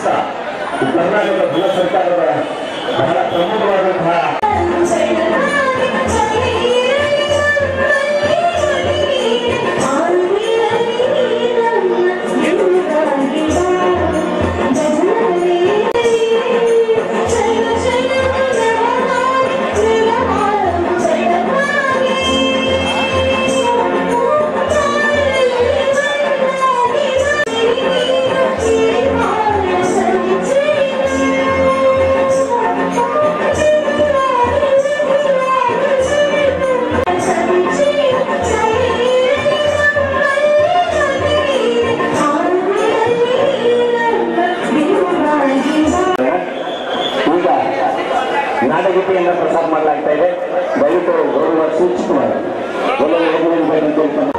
ಮಾತ್ರ ಈ ಕರ್ನಾಟಕ ಬಲ ಸರ್ಕಾರದ ಬಹಳ ಪ್ರಮುಖವಾದಂತಹ ಈಗ ನಾಡಗೀತೆಯನ್ನು ಪ್ರಸಾರ ಮಾಡಲಾಗ್ತಾ ಇದೆ ದಯವಿಟ್ಟು ಗೌರವ ಸೂಚಿಸುತ್ತಾರೆ ಒಳ್ಳೆಯ ಹೋಗಬೇಕು ಅಂತ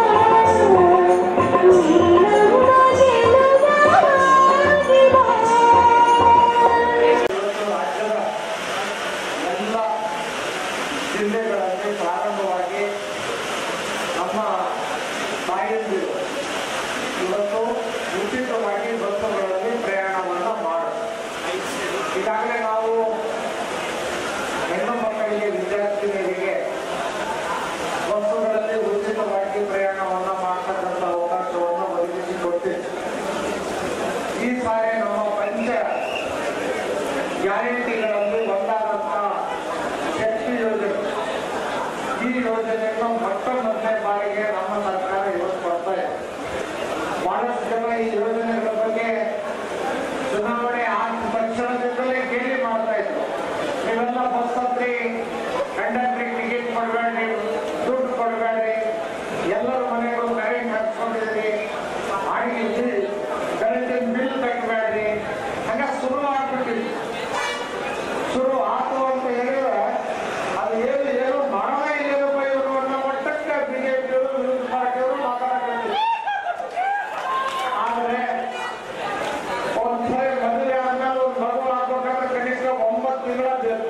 ಇವತ್ತು ರಾಜ್ಯದ ಎಲ್ಲ ಜಿಲ್ಲೆಗಳಲ್ಲಿ ಪ್ರಾರಂಭವಾಗಿ ನಮ್ಮ ತಾಯಂದಿರು ಇವತ್ತು ಉಚಿತವಾಗಿ ಬಸ್ಸುಗಳಲ್ಲಿ ಪ್ರಯಾಣವನ್ನು ಮಾಡ ಈಗಾಗಲೇ ನಾವು ಹೆಣ್ಣು ಮಕ್ಕಳಿಗೆ ವಿದ್ಯಾರ್ಥಿನಿಯರಿಗೆ ಬಸ್ಸುಗಳಲ್ಲಿ ಉಚಿತವಾಗಿ ಪ್ರಯಾಣವನ್ನು ಮಾಡ್ತಕ್ಕಂಥ ಅವಕಾಶವನ್ನು ಒದಗಿಸಿಕೊಟ್ಟಿದೆ ಈ ಸಾರಿ ನಮ್ಮ ಪಂಚ ಗ್ಯಾರಂಟಿಗಳಲ್ಲಿ ಒಂದಾದಂತಹ ಶಕ್ತಿ ಯೋಜನೆ ಈ ಯೋಜನೆಯನ್ನು ಮೊಟ್ಟ ಮೊದಲನೇ ಬಾರಿಗೆ ನಮ್ಮ ಸರ್ಕಾರ ಇವತ್ತು ಕೊಡ್ತಾ ಇದೆ ಬಹಳಷ್ಟು ಜನ ಈ ಯೋಜನೆಗಳ ಬಗ್ಗೆ ಚುನಾವಣೆ ಆದ ತಕ್ಷಣದಿಂದಲೇ ಕೇಳಿ ಮಾಡ್ತಾ ಇದ್ರು ನೀವೆಲ್ಲ ಬಸ್ ಹತ್ರಿ ಕಂಡಕ್ಟ್ರಿಗೆ ಟಿಕೆಟ್ ಕೊಡಬೇಡ್ರಿ ದುಡ್ಡು ಕೊಡಬೇಡ್ರಿ ಎಲ್ಲರ ಮನೆಗೂ ಕರೆಂಟ್ ಹಚ್ಕೊಂಡಿದ್ರಿ ಅಡಿಗೆ ಕರೆಂಟಿನ ಬಿಲ್ ಕಟ್ಟಬೇಡ್ರಿ ಹಂಗ ಶುರು ಆಗ್ಬಿಟ್ಟಿದ್ವಿ ಶುರು ಆತು ಅಂತ ಹೇಳಿದ್ರೆ ಅದು ಏನು ಏನು ಮಾಡೋದೇ ಇಲ್ಲಪ್ಪ ಇವರು ಅನ್ನೋ ಮಟ್ಟಕ್ಕೆ ಬಿಜೆಪಿಯವರು ವಿರೋಧ ಪಾರ್ಟಿಯವರು ಮಾತಾಡ್ತಾರೆ ಆದರೆ ಒಂದ್ಸರಿ ಮದುವೆ ಆದ್ಮೇಲೆ ಒಂದು ಮಗು ಆಗ್ಬೇಕಾದ್ರೆ ಕನಿಷ್ಠ ಒಂಬತ್ತು ತಿಂಗಳ ಬೇಕು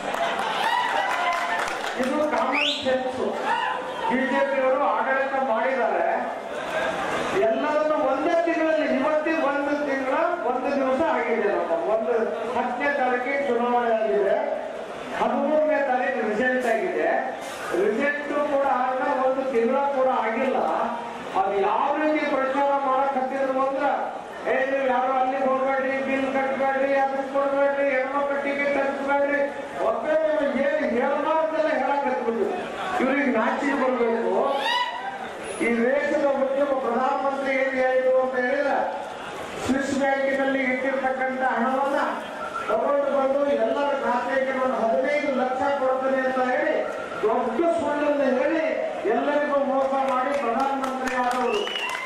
ಇದು ಕಾಮನ್ ಸೆನ್ಸ್ ಬಿಜೆಪಿಯವರು ಆಡಳಿತ ಮಾಡಿದ್ದಾರೆ ಎಲ್ಲದನ್ನು ಒಂದೇ ತಿಂಗಳಲ್ಲಿ ಇವತ್ತಿಗೆ ಒಂದು ತಿಂಗಳ ಒಂದು ದಿವಸ ಆಗಿದೆ ನಮ್ಮ ಒಂದು ಹತ್ತನೇ ತಾರೀಕಿಗೆ ಚುನಾವಣೆ ಆಗಿದೆ ಹದಿಮೂರನೇ ತಾರೀಕು ರಿಸಲ್ಟ್ ಆಗಿದೆ ರಿಸಲ್ಟ್ ಕೂಡ ಆಗ ಒಂದು ತಿಂಗಳ ಕೂಡ ಆಗಿಲ್ಲ ಅದು ಯಾವ ರೀತಿ ಪ್ರಚಾರ ಮಾಡಕ್ ಹತ್ತಿದ್ರು ಅಂದ್ರೆ ಏ ನೀವು ಯಾರು ಅಲ್ಲಿ ಹೋಗ್ಬೇಡ್ರಿ ಬಿಲ್ ಕಟ್ಬೇಡ್ರಿ ಅದಕ್ಕೆ ಕೊಡ್ಬೇಡ್ರಿ ಹೆಣ್ಮಕ್ಳು ಟಿಕೆಟ್ ಹಚ್ಬೇಡ್ರಿ ಒಬ್ಬೇ ಏನು ಹೇಳಬಾರ್ದೆಲ್ಲ ಹೇಳಕ್ ಹತ್ಬಿಟ್ಟು ಇವ್ರಿಗೆ ನಾಚಿಕೆ ಬರ್ಬೇಕು ಈ ದೇಶದ ಉದ್ಯಮ ಪ್ರಧಾನಮಂತ್ರಿ ಏನ್ ಹೇಳಿದ್ರು ಅಂತ ಹೇಳಿದ್ರೆ ಸ್ವಿಸ್ ಬ್ಯಾಂಕಿನಲ್ಲಿ ಇಟ್ಟಿರ್ತಕ್ಕಂಥ ಹಣವನ್ನ ತಗೊಂಡು ಬಂದು ಎಲ್ಲರ ಖಾತೆಗೆ ಒಂದು ಹದಿನೈದು ಲಕ್ಷ ಕೊಡ್ತೇನೆ ಅಂತ ಹೇಳಿ ದೊಡ್ಡ ಸುಳ್ಳನ್ನು ಹೇಳಿ ಎಲ್ಲರಿಗೂ ಮೋಸ ಮಾಡಿ ಪ್ರಧಾನಮಂತ್ರಿ ಆದವರು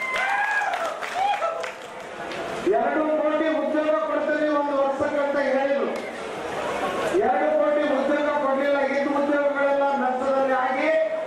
ಎರಡು ಕೋಟಿ ಉದ್ಯೋಗ ಕೊಡ್ತೇನೆ ಒಂದು ವರ್ಷಕ್ಕಂತ ಹೇಳಿದ್ರು ಎರಡು ಕೋಟಿ ಉದ್ಯೋಗ ಕೊಡಲಿಲ್ಲ ಇದ್ದ ಉದ್ಯೋಗಗಳೆಲ್ಲ ನಷ್ಟದಲ್ಲಿ ಆಗಿ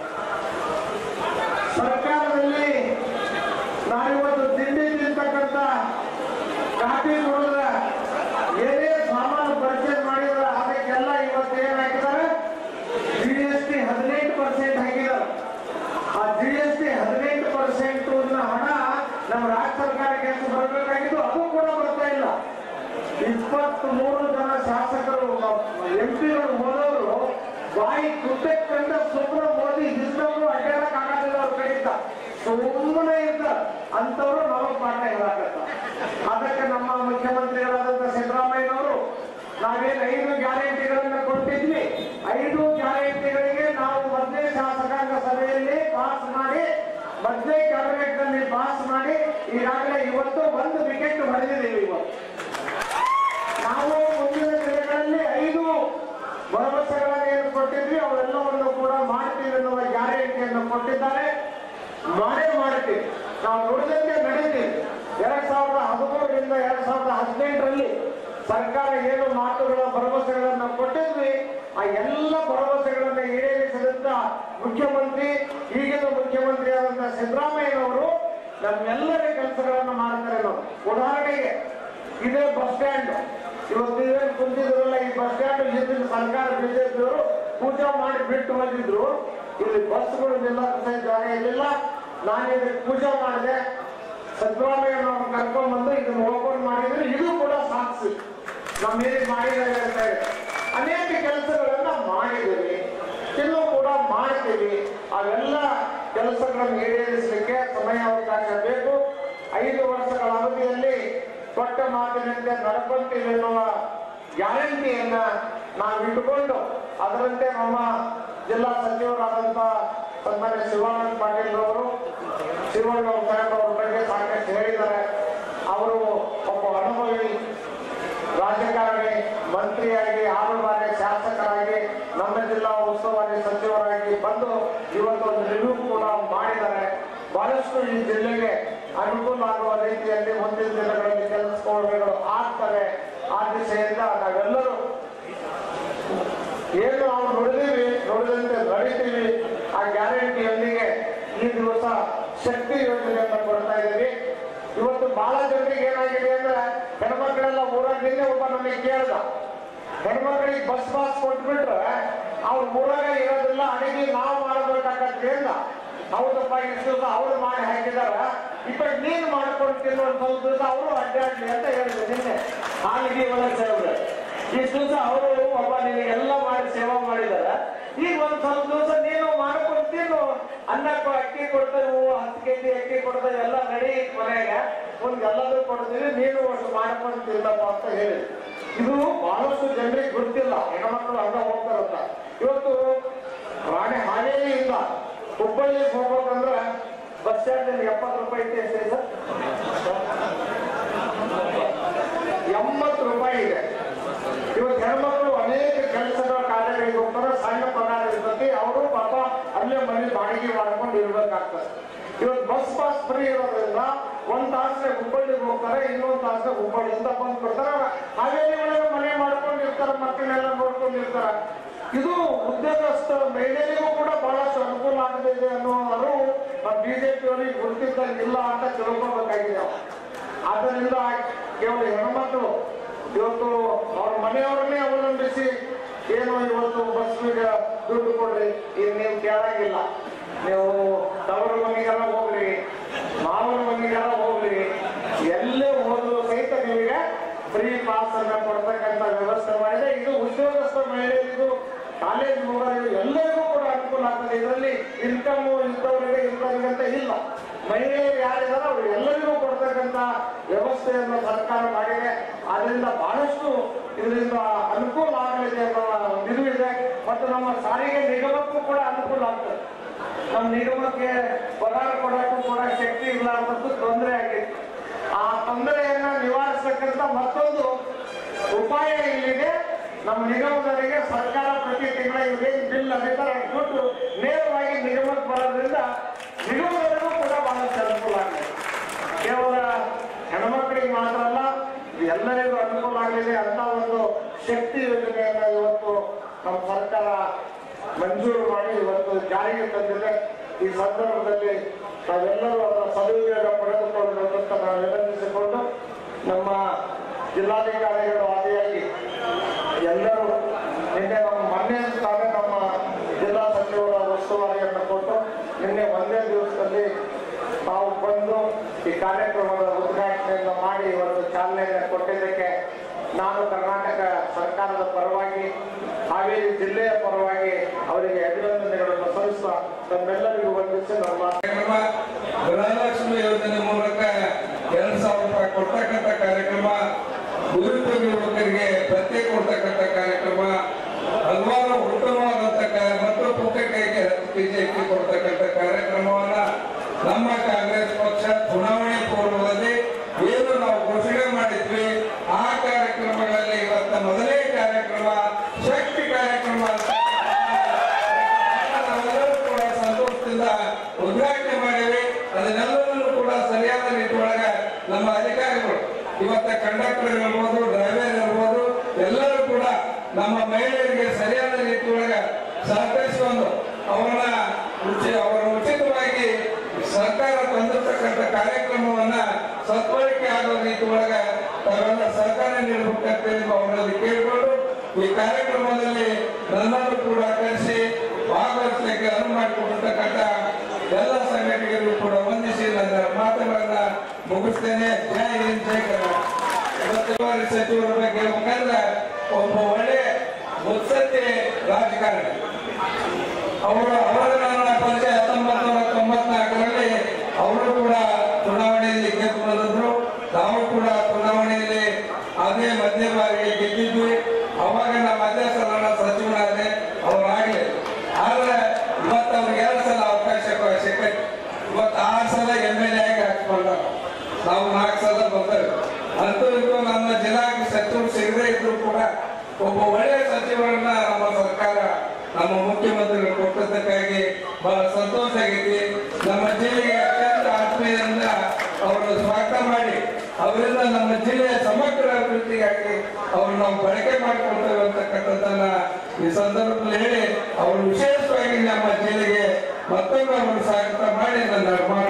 ಸರ್ಕಾರದಲ್ಲಿ ನಾವಿವತ್ತು ತಿಂಡಿ ತಿಂತಕ್ಕಂಥ ಕಾಫಿ ನೋಡಿದ್ರೆ ಏನೇ ಸಾಮಾನು ಪರ್ಚೇಸ್ ಮಾಡಿದ್ರೆ ಅದಕ್ಕೆಲ್ಲ ಇವತ್ತು ಏನ್ ಹಾಕಿದ್ದಾರೆ ಜಿ ಎಸ್ ಟಿ ಹದಿನೆಂಟು ಪರ್ಸೆಂಟ್ ಹಾಕಿದ್ದಾರೆ ಆ ಜಿ ಎಸ್ ಟಿ ಹದಿನೆಂಟು ಪರ್ಸೆಂಟ್ ಹಣ ನಮ್ಮ ರಾಜ್ಯ ಸರ್ಕಾರಕ್ಕೆ ಎಷ್ಟು ಬರಬೇಕಾಗಿತ್ತು ಅದು ಕೂಡ ಬರ್ತಾ ಇಲ್ಲ ಇಪ್ಪತ್ತ್ ಮೂರು ಜನ ಶಾಸಕರು ಎಂ ಪಿಗಳು ಹೋದವರು ಬಾಯಿ ಕುಟ್ಟಕ್ಕಂತ ಸುಮ್ಮನೆ ಮೋದಿ ಹಿಂದವರು ಅಡ್ಡಾಡಕ್ ಆಗೋದಿಲ್ಲ ಅವ್ರ ಕಡೆಯಿಂದ ಸುಮ್ಮನೆ ಇದ್ದ ಅಂತವ್ರು ನಮಗ್ ಪಾಠ ಹೇಳಕತ್ತ ಅದಕ್ಕೆ ನಮ್ಮ ಮುಖ್ಯಮಂತ್ರಿಗಳಾದಂತ ಸಿದ್ದರಾಮಯ್ಯನವರು ನಾವೇನ್ ಐದು ಗ್ಯಾರಂಟಿಗಳನ್ನ ಕೊಟ್ಟಿದ್ವಿ ಐದು ಗ್ಯಾರಂಟಿಗಳಿಗೆ ನಾವು ಮೊದಲೇ ಶಾಸಕಾಂಗ ಸಭೆಯಲ್ಲಿ ಪಾಸ್ ಮಾಡಿ ಮೊದಲೇ ಕ್ಯಾಬಿನೆಟ್ ನಲ್ಲಿ ಪಾಸ್ ಮಾಡಿ ಈಗಾಗಲೇ ಇವತ್ತು ಒಂದು ವಿಕೆಟ್ ಹೊಡೆದಿದ್ದೀವಿ ಇವತ್ತು ನಾವು ಮುಂದಿನ ದಿನಗಳಲ್ಲಿ ಐದು ಭರವಸೆಗಳನ್ನು ಏನು ಕೊಟ್ಟಿದ್ವಿ ಅವೆಲ್ಲವನ್ನು ಕೂಡ ಮಾಡ್ತೀವಿ ಎನ್ನುವ ಗ್ಯಾರಂಟಿಯನ್ನು ಕೊಟ್ಟಿದ್ದಾರೆ ಮಾಡೇ ಮಾಡ್ತೀವಿ ನಾವು ನುಡಿದಂತೆ ನಡೀತೀವಿ ಎರಡ್ ಸಾವಿರದ ಹದಿಮೂರರಿಂದ ಎರಡ್ ಸಾವಿರದ ಹದಿನೆಂಟರಲ್ಲಿ ಸರ್ಕಾರ ಏನು ಮಾತುಗಳ ಭರವಸೆಗಳನ್ನು ಕೊಟ್ಟಿದ್ವಿ ಆ ಎಲ್ಲ ಭರವಸೆಗಳನ್ನು ಈಡೇರಿಸಿದಂತ ಮುಖ್ಯಮಂತ್ರಿ ಈಗಿನ ಮುಖ್ಯಮಂತ್ರಿ ಆದಂತ ಸಿದ್ದರಾಮಯ್ಯನವರು ನಮ್ಮೆಲ್ಲರ ಕೆಲಸಗಳನ್ನು ಮಾಡ್ತಾರೆ ನಾವು ಉದಾಹರಣೆಗೆ ಇದೇ ಬಸ್ ಸ್ಟ್ಯಾಂಡ್ ಇವತ್ತು ನೀವೇನು ಕುಂತಿದ್ರಲ್ಲ ಈ ಬಸ್ ಸ್ಟ್ಯಾಂಡ್ ಹಿಂದಿನ ಸರ್ಕಾರ ಬಿಜೆಪಿಯವರು ಪೂಜೆ ಮಾಡಿ ಬಿಟ್ಟು ಬಂದಿದ್ರು ಇಲ್ಲಿ ಬಸ್ಗಳು ನಿಲ್ಲಕ್ಕೆ ಜಾಗ ಇರಲಿಲ್ಲ ನಾನು ಇದಕ್ಕೆ ಪೂಜೆ ಮಾಡಿದೆ ಸಿದ್ದರಾಮಯ್ಯನವ್ರನ್ನ ಕರ್ಕೊಂಡ್ ಬಂದು ಇದನ್ನ ಓಪನ್ ಮಾಡಿದ್ರೆ ಇದು ಕೂಡ ಸಾಕ್ಷಿ ನಮ್ಮ ಮೇಲೆ ಮಾಡಿದ್ದಾರೆ ಅಂತ ಹೇಳಿ ಅನೇಕ ಕೆಲಸಗಳನ್ನ ಮಾಡಿದ್ದೀವಿ ಇನ್ನೂ ಕೂಡ ಮಾಡ್ತೀವಿ ಅವೆಲ್ಲ ಕೆಲಸಗಳನ್ನು ಈಡೇರಿಸಲಿಕ್ಕೆ ಸಮಯಾವಕಾಶ ಬೇಕು ಐದು ವರ್ಷಗಳ ಅವಧಿಯಲ್ಲಿ ಕೊಟ್ಟ ಮಾತಿನಂತೆ ನಡ್ಕೊಂತೀವಿ ಎನ್ನುವ ಗ್ಯಾರಂಟಿಯನ್ನ ನಾವು ಇಟ್ಟುಕೊಂಡು ಅದರಂತೆ ನಮ್ಮ ಜಿಲ್ಲಾ ಸಚಿವರಾದಂತ ಸನ್ಮಾನ್ಯ ಶಿವಾನಂದ ಪಾಟೀಲ್ ಅವರು ಶಿವಣ್ಣ ಸಾಹೇಬ್ ಅವ್ರ ಬಗ್ಗೆ ಸಾಕಷ್ಟು ಹೇಳಿದ್ದಾರೆ ಅವರು ಒಬ್ಬ ಅನುಭವಿ ರಾಜಕಾರಣಿ ಮಂತ್ರಿಯಾಗಿ ಆರು ಬಾರಿ ಶಾಸಕರಾಗಿ ನಮ್ಮ ಜಿಲ್ಲಾ ಉಸ್ತುವಾರಿ ಸಚಿವರಾಗಿ ಬಂದು ಇವತ್ತು ಒಂದು ರಿವ್ಯೂ ಕೂಡ ಮಾಡಿದ್ದಾರೆ ಬಹಳಷ್ಟು ಈ ಜಿಲ್ಲೆಗೆ ಅನುಕೂಲ ಆಗುವ ರೀತಿಯಲ್ಲಿ ಮುಂದಿನ ದಿನಗಳಲ್ಲಿ ಕೆಲಸಗಳು ಆಗ್ತವೆ ಆ ದಿಶೆಯಿಂದ ನಾವೆಲ್ಲರೂ ಏನು ನಾವು ನುಡಿದೀವಿ ನುಡಿದಂತೆ ನಡೀತೀವಿ ಆ ಗ್ಯಾರಂಟಿಯೊಂದಿಗೆ ಈ ದಿವಸ ಶಕ್ತಿ ಯೋಜನೆಯನ್ನು ಕೊಡ್ತಾ ಇದ್ದೀವಿ ಇವತ್ತು ಬಹಳ ಜನರಿಗೆ ಏನಾಗಿದೆ ಅಂದ್ರೆ ಹೆಣ್ಮಕ್ಳೆಲ್ಲ ಊರಾಗ ನಿನ್ನೆ ಒಬ್ಬ ನನಗೆ ಕೇಳ್ದ ಹೆಣ್ಮಕ್ಳಿಗೆ ಬಸ್ ಪಾಸ್ ಕೊಟ್ಬಿಟ್ರೆ ಅವ್ರ ಊರಾಗ ಇರೋದಿಲ್ಲ ಅಡಿಗೆ ನಾವು ಮಾಡಬೇಕಾಗತ್ತೆ ಅಂದ ಹೌದಪ್ಪ ಇಷ್ಟು ದಿವಸ ಅವ್ರು ಮಾಡಿ ಹಾಕಿದಾರ ಇಪ್ಪತ್ತು ನೀನು ಮಾಡ್ಕೊಂಡು ತಿನ್ನೋ ಸ್ವಲ್ಪ ದಿವಸ ಅವರು ಅಡ್ಡಾಡ್ಲಿ ಅಂತ ಹೇಳಿದ್ರು ನಿನ್ನೆ ಹಾಲಿಗೆ ಒಳಗೆ ಸೇರಿದ್ರೆ ಇಷ್ಟು ದಿವಸ ಅವರು ಒಬ್ಬ ನಿನಗೆಲ್ಲ ಮಾಡಿ ಸೇವಾ ಮಾಡಿದಾರ ಈಗ ಒಂದ್ ಸ್ವಲ್ಪ ದಿವಸ ನೀನು ಮಾಡ್ಕೊಂಡು ತಿನ್ನು ಅನ್ನಕ್ಕೂ ಅಕ್ಕಿ ಕೊಡ್ತೇವೆ ಹತ್ತು ಕೆಜಿ ಅಕ್ಕಿ ಕೊಡ್ತೇವೆ ಎಲ್ಲ ರೆಡಿ ಮನೆಯಾಗ ಒಂದ್ ಎಲ್ಲದೂ ಕೊಡ್ತೀವಿ ನೀನು ಅಷ್ಟು ಮಾಡ್ಕೊಂಡು ತಿನ್ನಪ್ಪ ಅಂತ ಹೇಳಿ ಇದು ಬಹಳಷ್ಟು ಜನರಿಗೆ ಗೊತ್ತಿಲ್ಲ ಹೆಣ್ಮಕ್ಳು ಹಂಗ ಹೋಗ್ತಾರಂತ ಇವತ್ತು ರಾಣಿ ಹಾವೇರಿಯಿಂದ ಹುಬ್ಬಳ್ಳಿಗೆ ಹೋಗ್ಬೇಕಂದ್ರೆ ಬಸ್ ಚಾರ್ಜ್ ಎಪ್ಪತ್ತು ರೂಪಾಯಿ ಐತೆ ಎಷ್ಟಿದೆ ಸರ್ ಎಂಬತ್ತು ರೂಪಾಯಿ ಇದೆ ಇವತ್ತು ಹೆಣ್ಮಕ್ಳು ಅನೇಕ ಕೆಲಸಗಳ ಕಾರ್ಯಗಳಿಗೆ ಹೋಗ್ತಾರೆ ಸಣ್ಣ ಪಗಾರ ಇರ್ತೈತಿ ಅವರು ಪಾಪ ಅಲ್ಲೇ ಮನೆ ಬಾಡಿಗೆ ಮಾಡ್ಕೊಂಡು ಇರ್ಬೇಕಾಗ್ತದೆ ಇವತ್ತು ಬಸ್ ಪಾಸ್ ಫ್ರೀ ಇರೋದ್ರಿಂದ ಒಂದ್ ತಾಸಿಗೆ ಹುಬ್ಬಳ್ಳಿಗೆ ಹೋಗ್ತಾರೆ ಇನ್ನೊಂದ್ ತಾಸಿಗೆ ಹುಬ್ಬಳ್ಳಿಯಿಂದ ಬಂದು ಕೊಡ್ತಾರೆ ಹಾವೇರಿ ಒಳಗೆ ಮನೆ ಮಾಡ್ಕೊಂಡು ಇರ್ತಾರೆ ಮಕ್ಕಳನ್ನೆಲ್ಲ ನೋಡ್ಕೊಂಡು ಇರ್ತಾರೆ ಇದು ಉದ್ಯೋಗಸ್ಥ ಮಹಿಳೆಯರಿಗೂ ಕೂಡ ಬಹಳಷ್ಟು ಅನುಕೂಲ ಆಗಲಿದೆ ಅನ್ನೋ ಅರಿವು ಬಿಜೆಪಿ ಅವರಿಗೆ ಗುರುತಿದ್ದಂಗಿಲ್ಲ ಅಂತ ತಿಳ್ಕೊಬೇಕಾಗಿದೆ ನಾವು. ಆದ್ದರಿಂದ ಕೇವಲ ಹೆಣ್ಮಕ್ಳು ಇವತ್ತು ಅವ್ರ ಮನೆಯವ್ರನ್ನೇ ಅವಲಂಬಿಸಿ ಏನು ಇವತ್ತು ಬಸ್ಸಿಗೆ ದುಡ್ಡು ಕೊಡ್ರಿ ಈಗ ನೀವು ಕೇಳಂಗಿಲ್ಲ ನೀವು ತವರು ಮನೆಗೆಲ್ಲ ಹೋಗ್ರಿ ಮಾವನ ಮನೆಗೆಲ್ಲ ಹೋಗ್ರಿ ಎಲ್ಲೇ ಹೋದ್ರು ಸಹಿತ ನಿಮಗೆ ಫ್ರೀ ಪಾಸ್ ಅನ್ನ ಕೊಡ್ತಕ್ಕಂಥ ವ್ಯವಸ್ಥೆ ಮಾಡಿದೆ ಇದು ಉದ್ಯೋಗಸ್ಥ ಮಹಿಳೆಯರಿಗೂ ಕಾಲೇಜ್ ಹೋಗೋರಿಗೂ ಎಲ್ಲರಿಗೂ ಕೂಡ ಅನುಕೂಲ ಆಗ್ತದೆ ಇದರಲ್ಲಿ ಇನ್ಕಮ್ ಇದ್ದವರಿಗೆ ಇದ್ದವರಿಗೆ ಅಂತ ಇಲ್ಲ ಮಹಿಳೆಯರು ಯಾರಿದಾರೋ ಅವರು ಎಲ್ಲರಿಗೂ ಕೊಡ್ತಕ್ಕಂಥ ವ್ಯವಸ್ಥೆಯನ್ನು ಸರ್ಕಾರ ಮಾಡಿದೆ ಆದ್ರಿಂದ ಬಹಳಷ್ಟು ಇದರಿಂದ ಅನುಕೂಲ ಆಗಲಿದೆ ಅನ್ನೋ ಒಂದು ಇದು ಇದೆ ಮತ್ತು ನಮ್ಮ ಸಾರಿಗೆ ನಿಗಮಕ್ಕೂ ಕೂಡ ಅನುಕೂಲ ಆಗ್ತದೆ ನಮ್ಮ ನಿಗಮಕ್ಕೆ ಪಗಾರ ಕೊಡಕ್ಕೂ ಕೂಡ ಶಕ್ತಿ ಇಲ್ಲ ಅನ್ನೋದು ತೊಂದರೆ ಆಗಿತ್ತು ಆ ತೊಂದರೆಯನ್ನ ನಿವಾರಿಸತಕ್ಕಂಥ ಮತ್ತೊಂದು ಉಪಾಯ ಇಲ್ಲಿದೆ ನಮ್ಮ ನಿಗಮದವರಿಗೆ ಸರ್ಕಾರ ಪ್ರತಿ ತಿಂಗಳ ಇವೇನು ಬಿಲ್ ಅಧಿಕಾರ ದುಡ್ಡು ನೇರವಾಗಿ ನಿಗಮಕ್ಕೆ ಬರೋದ್ರಿಂದ ನಿಗಮದವರಿಗೂ ಕೂಡ ಬಹಳಷ್ಟು ಅನುಕೂಲ ಆಗಿದೆ ಕೇವಲ ಹೆಣ್ಮಕ್ಳಿಗೆ ಮಾತ್ರ ಅಲ್ಲ ಇದು ಎಲ್ಲರಿಗೂ ಅನುಕೂಲ ಆಗಲಿದೆ ಅಂತ ಒಂದು ಶಕ್ತಿ ಯೋಜನೆಯನ್ನ ಇವತ್ತು ನಮ್ಮ ಸರ್ಕಾರ ಮಂಜೂರು ಮಾಡಿ ಇವತ್ತು ಜಾರಿಗೆ ತಂದಿದೆ ಈ ಸಂದರ್ಭದಲ್ಲಿ ನಾವೆಲ್ಲರೂ ಅದರ ಸದುಪಯೋಗ ಪಡೆದುಕೊಳ್ಳಬೇಕು ಅಂತ ನಾವು ವಿನಂತಿಸಿಕೊಂಡು ನಮ್ಮ ಜಿಲ್ಲಾಧಿಕಾರಿಗಳು ಆದಿಯಾಗಿ ಎಲ್ಲರೂ ನಿನ್ನೆ ನಮ್ಮ ಮೊನ್ನೆ ತಾನೇ ನಮ್ಮ ಜಿಲ್ಲಾ ಸಚಿವರ ಉಸ್ತುವಾರಿಯನ್ನು ಕೊಟ್ಟು ನಿನ್ನೆ ಒಂದೇ ದಿವಸದಲ್ಲಿ ನಾವು ಬಂದು ಈ ಕಾರ್ಯಕ್ರಮದ ಉದ್ಘಾಟನೆಯನ್ನು ಮಾಡಿ ಇವತ್ತು ಚಾಲನೆಯನ್ನು ಕೊಟ್ಟಿದ್ದಕ್ಕೆ ನಾನು ಕರ್ನಾಟಕ ಸರ್ಕಾರದ ಪರವಾಗಿ ಹಾವೇರಿ ಜಿಲ್ಲೆಯ ಪರವಾಗಿ ಅವರಿಗೆ ಅಭಿನಂದನೆಗಳನ್ನು ಸಲ್ಲಿಸುವ ತಮ್ಮೆಲ್ಲರಿಗೂ ವಂದಿಸಿ ನಮ್ಮ ಕಾರ್ಯಕ್ರಮ ಗೃಹಲಕ್ಷ್ಮಿ ಯೋಜನೆ ಮೂಲಕ ಎರಡ್ ಸಾವಿರ ರೂಪಾಯಿ ಕೊಡ್ತಕ್ಕಂಥ ಕಾರ್ಯಕ್ರಮ ನಿರುದ್ಯೋಗಿ ಯುವಕರಿಗೆ ಭತ್ಯೆ ಕೊಡ್ತಕ್ಕಂಥ ಕಾರ್ಯಕ್ರಮ ಹಲವಾರು ಉತ್ತಮವಾದಂತ ಕಾರ್ಯ ಮತ್ತು ಪುಸ್ತಕಕ್ಕೆ ಹತ್ತು ಕೆಜಿ ಅಕ್ಕಿ ಕೊಡ್ತಕ್ಕಂಥ ಕಾರ್ಯಕ್ರಮವನ್ನ ನಮ್ಮ ಕಾಂಗ್ರೆಸ್ ಪಕ್ಷ ಚುನಾವಣೆ ಪೂರ್ವದಲ್ಲಿ ಏನು ನಾವು ಘೋಷಣೆ ಮಾಡಿದ್ವಿ ಆ ಕಾರ್ಯಕ್ರಮಗಳಲ್ಲಿ ಇವತ್ತ ಮೊದಲೇ ಕಾರ್ಯಕ್ರಮ ಶಕ್ತಿ ಕಾರ್ಯಕ್ರಮ ಅಂತ ನಾವೆಲ್ಲರೂ ಕೂಡ ಸಂತೋಷದಿಂದ ಉದ್ಘಾಟನೆ ಮಾಡಿವಿ ಅದನ್ನೆಲ್ಲವನ್ನೂ ಕೂಡ ಸರಿಯಾದ ನಿಟ್ಟಿನೊಳಗ ನಮ್ಮ ಅಧಿಕಾರಿಗಳು ಇವತ್ತ ಕಂಡಕ್ಟರ್ ಇರ್ಬೋದು ಡ್ರೈವರ್ ಇರ್ಬೋದು ಎಲ್ಲರೂ ಕೂಡ ನಮ್ಮ ಮಹಿಳೆಯರಿಗೆ ಸರಿಯಾದ ನಿಟ್ಟಿನೊಳಗ ಸಹಕರಿಸಿಕೊಂಡು ಅವರನ್ನ ಉಚಿ ಅವರ ಉಚಿತವಾಗಿ ಸರ್ಕಾರ ತಂದಿರ್ತಕ್ಕಂಥ ಕಾರ್ಯಕ್ರಮವನ್ನ ಸದ್ಬಳಕೆ ಆಗೋ ರೀತಿ ಒಳಗ ತಾವೆಲ್ಲ ಸಹಕಾರ ನೀಡಬೇಕಂತೇಳಿ ಅವರಲ್ಲಿ ಕೇಳಿಕೊಂಡು ಈ ಕಾರ್ಯಕ್ರಮದಲ್ಲಿ ನನ್ನನ್ನು ಕೂಡ ಕರೆಸಿ ಭಾಗವಹಿಸಲಿಕ್ಕೆ ಅನುವು ಮಾಡಿಕೊಟ್ಟಿರ್ತಕ್ಕಂಥ ಎಲ್ಲ ಸಂಘಟಕರಿಗೂ ಕೂಡ ವಂದಿಸಿ ನನ್ನ ಮಾತುಗಳನ್ನ ಮುಗಿಸ್ ರಾಜಕಾರಣಿ ಅವರು ಅವರ ನನ್ನ ಪರಿಚಯ ಹತ್ತೊಂಬತ್ತು ನೂರ ತೊಂಬತ್ನಾಲ್ಕರಲ್ಲಿ ಅವರು ಕೂಡ ಚುನಾವಣೆಯಲ್ಲಿ ಗೆದ್ದು ಬಂದಿದ್ರು ನಾವು ಕೂಡ ಚುನಾವಣೆಯಲ್ಲಿ ಅದೇ ಮಧ್ಯ ಬಾರಿಗೆ ಗೆದ್ದಿದ್ವಿ ಅವಾಗ ನಮ್ಮ ಮಧ್ಯ ಸದನ ಸಚಿವರಾದೆ ಅವರಾಗಲಿ ಆದ್ರೆ ಇವತ್ತು ಅವ್ರಿಗೆ ಎರಡು ಸಲ ಅವಕಾಶ ಸಿಕ್ಕೈತೆ ಇವತ್ತು ಆರು ಸಲ ಎಮ್ ಎಲ್ ಎ ಆಗಿ ಹಾಕ್ಕೊಂಡ ನಾವು ನಾಲ್ಕು ಸಲ ಬಂದೇವೆ ಅಂತೂ ಇದು ನಮ್ಮ ಜಿಲ್ಲಾ ಸಚಿವರು ಸಿಗದೇ ಇದ್ರು ಕೂಡ ಒಬ್ಬ ಒಳ್ಳೆಯ ಸಚಿವರನ್ನ ನಮ್ಮ ಸರ್ಕಾರ ನಮ್ಮ ಮುಖ್ಯಮಂತ್ರಿಗಳು ಕೊಟ್ಟದ್ದಕ್ಕಾಗಿ ಬಹಳ ಸಂತೋಷ ಆಗೈತಿ ನಮ್ಮ ಜಿಲ್ಲೆಗೆ ಅತ್ಯಂತ ಆತ್ಮೀಯದಿಂದ ಅವರನ್ನು ಸ್ವಾಗತ ಮಾಡಿ ಅವರಿಂದ ನಮ್ಮ ಜಿಲ್ಲೆಯ ಸಮಗ್ರ ಅಭಿವೃದ್ಧಿಗಾಗಿ ಅವರು ನಾವು ಬಳಕೆ ಮಾಡಿಕೊಳ್ತೇವೆ ಅಂತಕ್ಕಂಥದ್ದನ್ನ ಈ ಸಂದರ್ಭದಲ್ಲಿ ಹೇಳಿ ಅವರು ವಿಶೇಷವಾಗಿ ನಮ್ಮ ಜಿಲ್ಲೆಗೆ ಮತ್ತೊಮ್ಮೆ ಅವರು ಸ್ವಾಗತ ಮಾಡಿ ನನ್ನ ಮಾತು